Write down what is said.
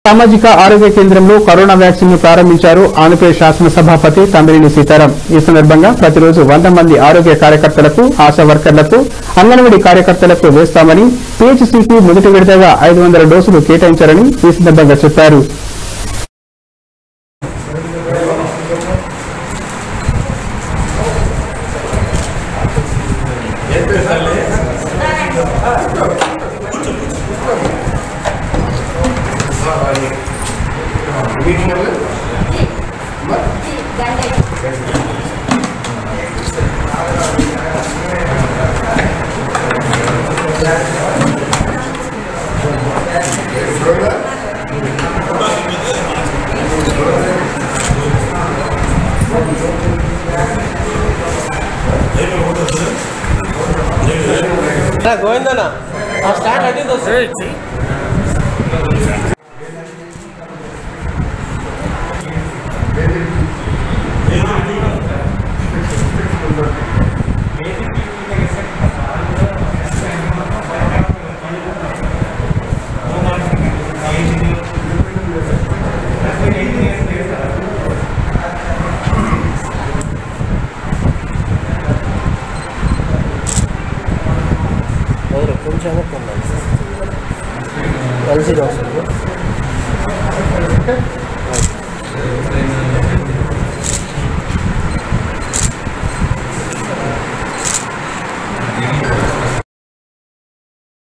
సామాజిక ఆరోగ్య కేంద్రంలో కరోనా వ్యాక్సిన్ ను ప్రారంభించారు ఆంధ్రప్రదేశ్ శాసనసభాపతి తమ్మినేని సీతారాం ఈ సందర్భంగా ప్రతిరోజు వంద మంది ఆరోగ్య కార్యకర్తలకు ఆశా వర్కర్లకు అంగన్వాడీ కార్యకర్తలకు వేస్తామని పీహెచ్సీకి మొదటి విడతగా ఐదు వందల డోసులు కేటాయించారని ఈ సందర్భంగా చెప్పారు గోవిందన్న ఆ స్టార్ట్ అడిగి వస్తుంది కొంచెం వెనక్కి ఉండాలి కలిసి వస్తుంది